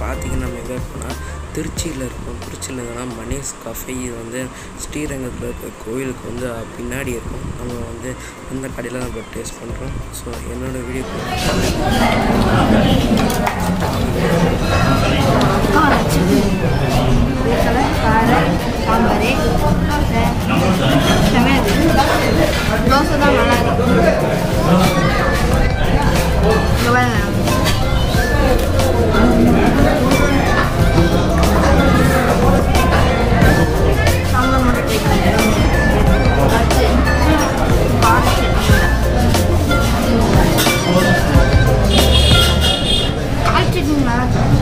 பார்த்தீங்கன்னா நம்ம எங்கே இருக்கோம்னா திருச்சியில் இருக்கோம் திருச்சியில் இருக்கோம்னா மணேஷ் கஃபே இது வந்து ஸ்ரீரங்கத்தில் இருக்க கோயிலுக்கு வந்து அஹ், பின்னாடி இருக்கும் நம்ம வந்து அந்த கடையில் தான் இப்போ டேஸ்ட் பண்ணுறோம் ஸோ என்னோட வீடியோ கலர் காரை சாம்பார் தோசை செமையாக இருக்குது தோசை தான் நல்லா இருக்கு இங்க பாருங்க. சாம்பார் மட்டும் try பண்ணுங்க. அடுத்து கார சட்னி. கார சட்னி நல்லா இருக்கு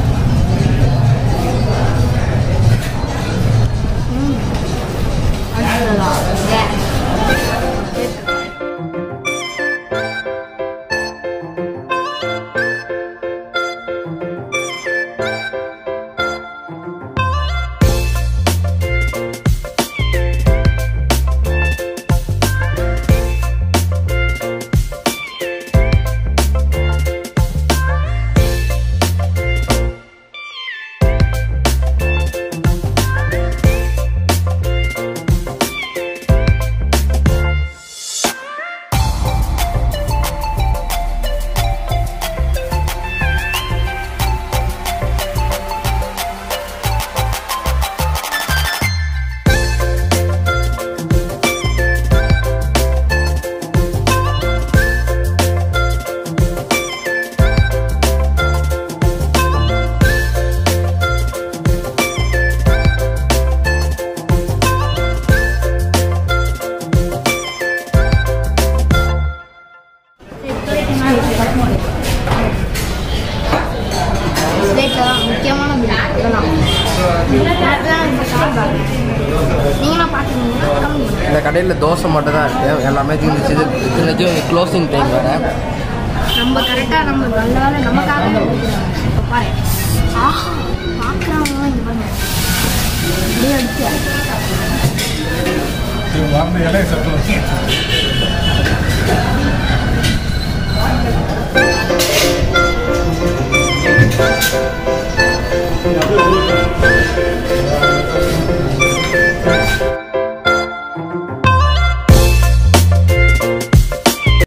அடுத்ததா ஸ்லேட்டில் தான் முக்கியமான பில் இதெல்லாம் இதெல்லாம் இந்த சாம்பார் நீங்களும் பார்த்துருந்தீங்கன்னா கம்மி இந்த கடையில் தோசை மட்டும் தான் இருக்குது எல்லாமே தீர்ந்துச்சு இது இன்றைக்கி க்ளோசிங் டைம் வேறு நம்ம கரெக்டாக நம்ம நல்ல வேலை நமக்காக இப்போ பாரு ஆஹா பார்க்குறவங்க இது பண்ண அப்படியே அடிச்சு வரணும் இலையை சட்டம்